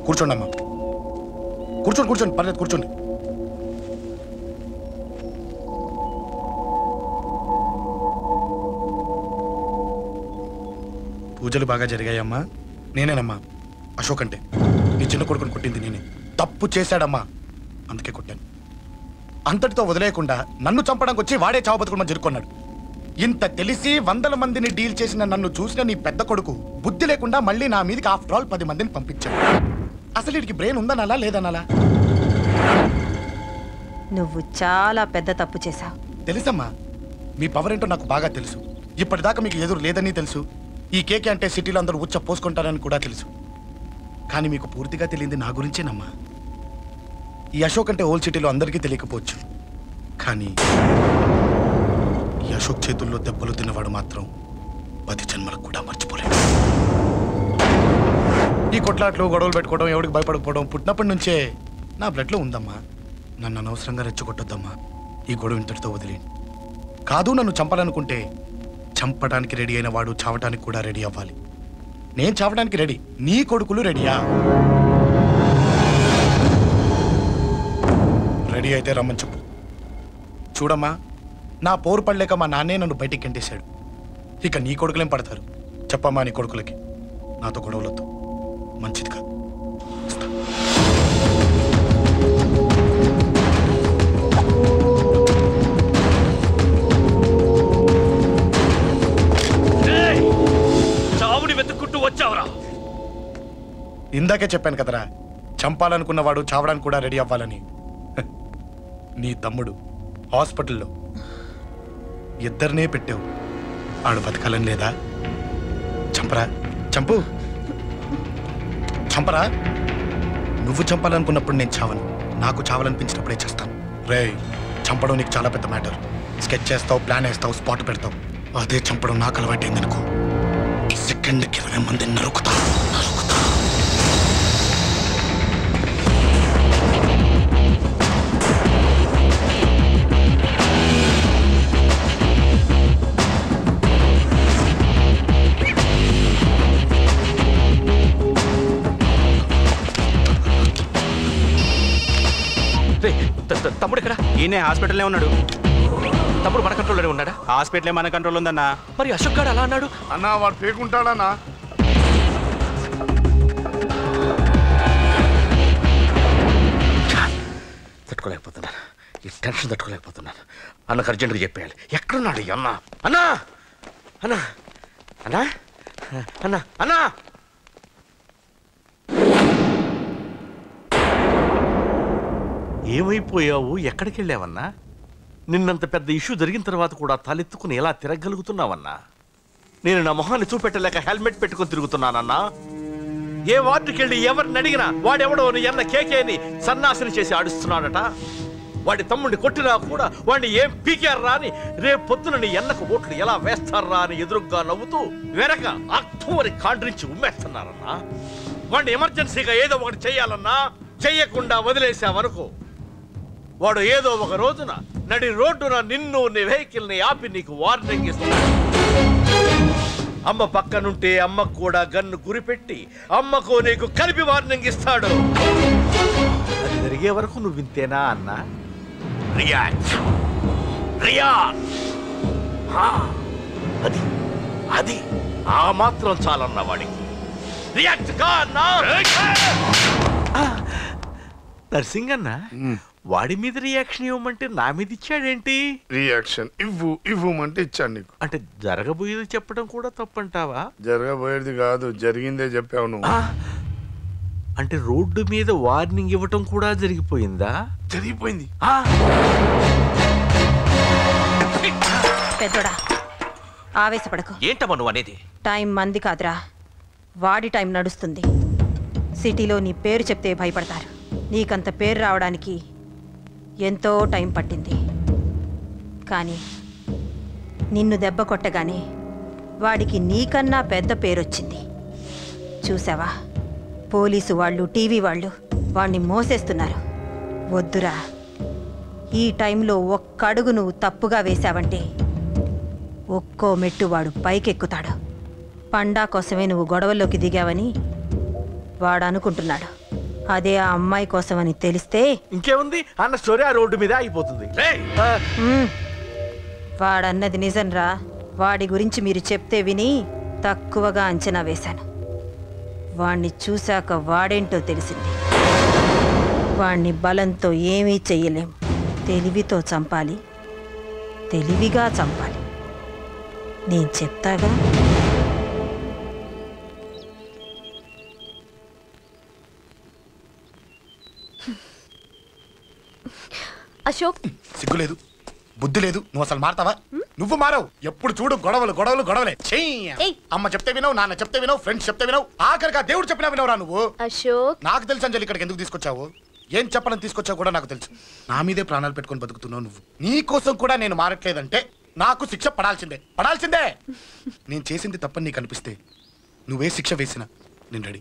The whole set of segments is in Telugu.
కూర్చోండి అమ్మా కూర్చోండి కూర్చోండి పర్లేదు కూర్చోండి పూజలు బాగా జరిగాయమ్మా నేనేనమ్మా అశోక్ అంటే నీ చిన్న కొడుకుని కొట్టింది నేనే తప్పు చేశాడమ్మా అందుకే కొట్టాను అంతటితో వదిలేయకుండా నన్ను చంపడానికి వచ్చి వాడే చావు బతుకుమని జరుకున్నాడు ఇంత తెలిసి వందల మందిని డీల్ చేసిన నన్ను చూసిన నీ పెద్ద కొడుకు బుద్ధి లేకుండా మళ్ళీ నా మీదకి ఆఫ్టర్ ఆల్ పది మందిని పంపించాడు అసలు వీడికి బ్రెయిన్ ఉందనాలా లేదనాలా నువ్వు చాలా పెద్ద తప్పు చేశావు తెలుసమ్మా మీ పవర్ ఏంటో నాకు బాగా తెలుసు ఇప్పటిదాకా మీకు ఎదురు లేదని తెలుసు ఈ కేకే అంటే సిటీలో అందరూ ఉచ్చ పోసుకుంటారని కూడా తెలుసు కానీ మీకు పూర్తిగా తెలియంది నా గురించేనమ్మా ఈ అశోక్ అంటే ఓల్డ్ సిటీలో అందరికీ తెలియకపోవచ్చు కానీ ఈ అశోక్ చేతుల్లో దెబ్బలు తిన్నవాడు మాత్రం పది జన్మలకు కూడా మర్చిపోలేడు ఈ కొట్లాట్లు గొడవలు పెట్టుకోవడం ఎవరికి భయపడకపోవడం పుట్టినప్పటి నుంచే నా బ్లడ్లో ఉందమ్మా నన్ను అనవసరంగా రెచ్చగొట్టొద్దమ్మా ఈ గొడవ ఇంతటితో వదిలేండి కాదు నన్ను చంపాలనుకుంటే చంపడానికి రెడీ అయిన వాడు చావటానికి కూడా రెడీ అవ్వాలి నేను చావడానికి రెడీ నీ కొడుకులు రెడీయా రెడీ అయితే రమ్మని చెప్పు చూడమ్మా నా పోరు పడలేక మా నాన్నే నన్ను బయటికి గంటేశాడు ఇక నీ కొడుకులేం పడతారు చెప్పమ్మా నీ కొడుకులకి నాతో గొడవలొద్దు మంచిది కాదు చావుని వెతుక్కుంటూ వచ్చావురా ఇందాకే చెప్పాను కదరా చంపాలనుకున్నవాడు చావడానికి కూడా రెడీ అవ్వాలని హ, నీ తమ్ముడు హాస్పిటల్లో ఇద్దరినే పెట్టావు ఆడు బతకాలని లేదా చంపరా చంపు చంపరా నువ్వు చంపాలనుకున్నప్పుడు నేను చావను నాకు చావాలనిపించినప్పుడే చేస్తాను రే చంపడం నీకు చాలా పెద్ద మ్యాటర్ స్కెచ్ చేస్తావు ప్లాన్ వేస్తావు స్పాట్ పెడతావు అదే చంపడం నాకు అలవాటైందనుకో సెకండ్కి ఇరవై మందిని నరుకుతా నరుకుతా రే త- త- తమ్ముడు ఇక్కడ ఈయనే హాస్పిటల్లో ఉన్నాడు తమ్ముడు మన కంట్రోల్లోనే ఉన్నాడా హాస్పిటలే మన కంట్రోల్ ఉందన్నా మరి అశోక్ గారు అలా అన్నాడు అన్నా వాడు పేకుంటాడన్నా తట్టుకోలేకపోతున్నాను ఈ టెన్షన్ తట్టుకోలేకపోతున్నాను అన్నకు అర్జెంటుగా చెప్పేయాలి ఎక్కడున్నాడు ఈ అన్న అన్నా అన్నా అన్నా అన్నా అన్నా ఏమైపోయావు ఎక్కడికి వెళ్ళావన్నా నిన్నంత పెద్ద ఇష్యూ జరిగిన తర్వాత కూడా తలెత్తుకుని ఎలా తిరగలుగుతున్నావన్నా నేను నా మొహాన్ని చూపెట్టలేక హెల్మెట్ పెట్టుకుని తిరుగుతున్నానన్నా ఏ వార్డుకి వెళ్ళి ఎవరిని అడిగినా వాడెవడో నీ అన్న కేకేని సన్నాసిని చేసి ఆడిస్తున్నాడట వాడి తమ్ముడిని కొట్టినా కూడా వాడిని ఏం పీకారా అని రేపు పొద్దున నీ ఎన్నకు ఓట్లు ఎలా వేస్తారా అని ఎదురుగ్గా నవ్వుతూ వెనక అక్టోబరి కాండ్రించి ఉమ్మేస్తున్నారన్నా వాడిని ఎమర్జెన్సీగా ఏదో ఒకటి చెయ్యాలన్నా చెయ్యకుండా వదిలేసావనుకో వాడు ఏదో ఒక రోజున నడి రోడ్డున నిన్ను నీ వెహికల్ ని ఆపి నీకు వార్నింగ్ ఇస్తాడు అమ్మ పక్కనుంటే అమ్మకు కూడా గన్ను గురిపెట్టి అమ్మకు నీకు కలిపి వార్నింగ్ ఇస్తాడు అది జరిగే వరకు నువ్వు వింతేనా అన్నా రియాక్ట్ రియాక్ట్ హా, అది అది ఆ మాత్రం చాలన్న వాడికి రియాక్ట్ కా అన్నా ఆ, నర్సింగ్ అన్న వాడి మీద రియాక్షన్ ఇవ్వమంటే నా మీద ఇచ్చాడేంటి రియాక్షన్ ఇవ్వు ఇవ్వమంటే ఇచ్చాను నీకు అంటే జరగబోయేది చెప్పడం కూడా తప్పంటావా జరగబోయేది కాదు జరిగిందే చెప్పావు నువ్వు ఆ, అంటే రోడ్డు మీద వార్నింగ్ ఇవ్వటం కూడా జరిగిపోయిందా జరిగిపోయింది ఆ, పెద్దోడా ఆవేశపడకు ఏంటమ్మా నువ్వు అనేది టైం మంది కాదురా వాడి టైం నడుస్తుంది సిటీలో నీ పేరు చెప్తే భయపడతారు నీకంత పేరు రావడానికి ఎంతో టైం పట్టింది కానీ నిన్ను దెబ్బ కొట్టగానే వాడికి నీకన్నా పెద్ద పేరొచ్చింది చూసావా పోలీసు వాళ్ళు టీవీ వాళ్ళు వాణ్ణి మోసేస్తున్నారు వద్దురా ఈ టైంలో ఒక్క అడుగు నువ్వు తప్పుగా వేశావంటే ఒక్కో మెట్టు వాడు పైకెక్కుతాడు పండా కోసమే నువ్వు గొడవల్లోకి దిగావని వాడు అనుకుంటున్నాడు అదే ఆ అమ్మాయి కోసమని తెలిస్తే ఇంకేముంది అన్న స్టోరీ ఆ రోడ్డు మీద ఆగిపోతుంది ఆ, మ్మ్. వాడన్నది నిజంరా వాడి గురించి మీరు చెప్తే విని తక్కువగా అంచనా వేశాను వాణ్ణి చూశాక వాడేంటో తెలిసింది వాణ్ణి బలంతో ఏమీ చెయ్యలేం తెలివితో చంపాలి తెలివిగా చంపాలి నేను చెప్తాగా అశోక్ సిగ్గు లేదు బుద్ధి లేదు నువ్వు అసలు మారతావా నువ్వు మారవు ఎప్పుడు చూడు గొడవలు గొడవలు గొడవలే చెయ్యి ఏయ్. అమ్మ చెప్తే వినవు నాన్న చెప్తే వినవు ఫ్రెండ్స్ చెప్తే వినవు ఆఖరిగా దేవుడు చెప్పినా వినవురా నువ్వు అశోక్ నాకు తెలుసు అంజలి ఇక్కడికి ఎందుకు తీసుకొచ్చావు ఏం చెప్పాలని తీసుకొచ్చావు కూడా నాకు తెలుసు నా మీదే ప్రాణాలు పెట్టుకొని బతుకుతున్నావు నువ్వు నీ కోసం కూడా నేను మారట్లేదంటే నాకు శిక్ష పడాల్సిందే పడాల్సిందే నేను చేసింది తప్పని నీకు అనిపిస్తే నువ్వే శిక్ష వేసినా నేను ready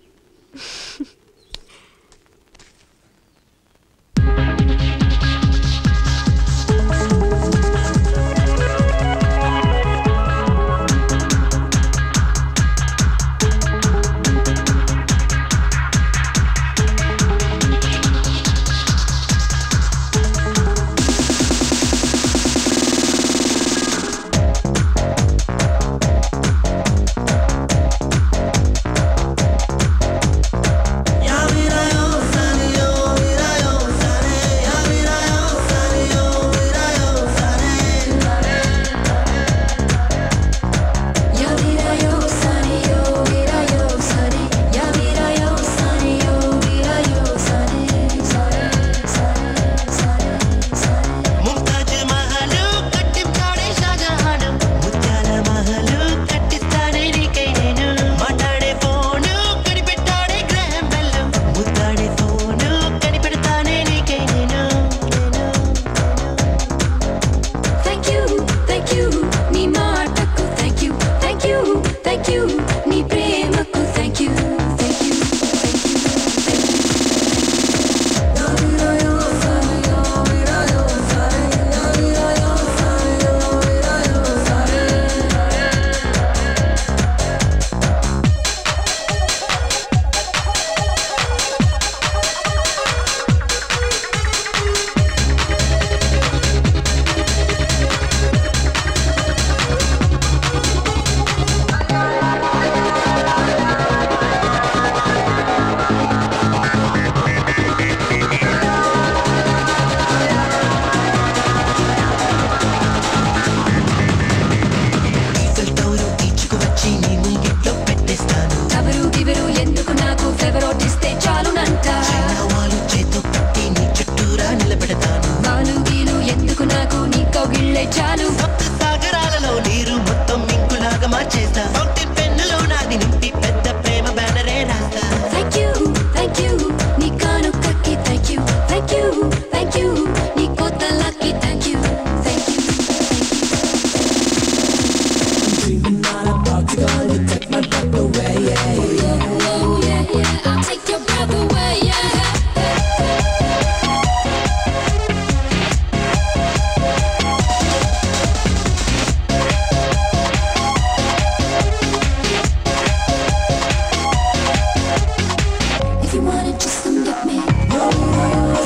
Ya mira yo, sunny yo, mira yo, sunny. Ya mira yo, sunny yo, mira yo, sunny. Sunny, sunny, sunny, sunny. Mumtaz మహలు కట్టిస్తాడే షాజహాను ముత్యాల మహలు కట్టిస్తానే నీకై నేను మాట్లాడే ఫోను కనిపెట్టాడే గ్రహం బెల్లు ముద్దాడే ఫోను కనిపెడతానే నీకై నేను Thank you, thank you, నీ మాటకు thank you, thank you, thank you, నీ ప్రేమకు thank you, thank you, thank you, thank you. Ya mira yo, sunny yo, mira yo, sunny. Ya mira yo, sunny yo, mira yo, sunny. Diesel tour తీసుకువచ్చి నీ ముంగిట్లో పెట్టేస్తాను ఎవరు గివరు ఎందుకు నాకు ఫెవరోటిస్తే చాలునంట చైనా వాళ్ళు చేతో పట్టి నీ చుట్టూరా నిలబెడతాను వాలు గీలు ఎందుకు నాకు నీ కౌగిళ్ళే చాలు సప్త సాగరాలలో నీరు మొత్తం మింకులాగా మార్చేస్తా ఫౌంటైన్ పెన్నులో నాది నింపి పెద్ద ప్రేమ బ్యానరే రాస్తా థ్యాంక్ యూ థ్యాంక్ యూ నీ కానుకకి thank you thank you thank you నీ కొత్త lucky thank you thank you I'll take your breath away, yeah. If you want it, just come get me.